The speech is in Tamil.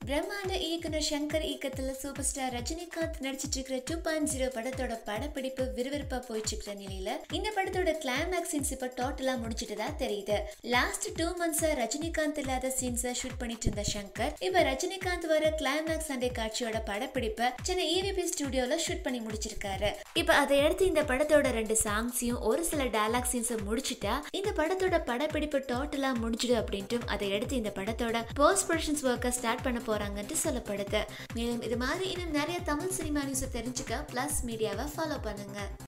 பிரம்மாண்ட இயக்குனர் சங்கர் இயக்கத்துல சூப்பர் ஸ்டார் ரஜினிகாந்த் நடிச்சிட்டு இருக்கிற டூ பாயிண்ட் ஜீரோ படத்தோட படப்பிடிப்பு விறுவிறுப்பா போயிட்டு இருக்கிற நிலையில இந்த படத்தோட கிளைமேக்ஸ் சீன்ஸ் இப்ப டோட்டலா முடிச்சிட்டதா தெரியுது லாஸ்ட் டூ மந்த்ஸா ரஜினிகாந்த் இல்லாத சீன்ஸை ஷூட் பண்ணிட்டு இருந்த சங்கர் இப்ப ரஜினிகாந்த் வர கிளைமேக்ஸ் சண்டே காட்சியோட படப்பிடிப்பை சென்னை ஏவிபி ஸ்டுடியோல ஷூட் பண்ணி முடிச்சிருக்காரு இப்ப அதை அடுத்து இந்த படத்தோட ரெண்டு சாங்ஸையும் ஒரு சில டயலாக் சீன்ஸை முடிச்சிட்டா இந்த படத்தோட படப்பிடிப்பு டோட்டலா முடிஞ்சிடு அப்படின்ட்டு அதை அடுத்து இந்த படத்தோட போஸ்ட் ப்ரொடக்ஷன்ஸ் ஒர்க்கை ஸ்டார்ட் பண்ண போறாங்கன்ட்டு சொல்லப்படுது மேலும் இது மாதிரி இன்னும் நிறைய தமிழ் சினிமா நியூஸை தெரிஞ்சுக்க பிளஸ் மீடியாவை ஃபாலோ பண்ணுங்க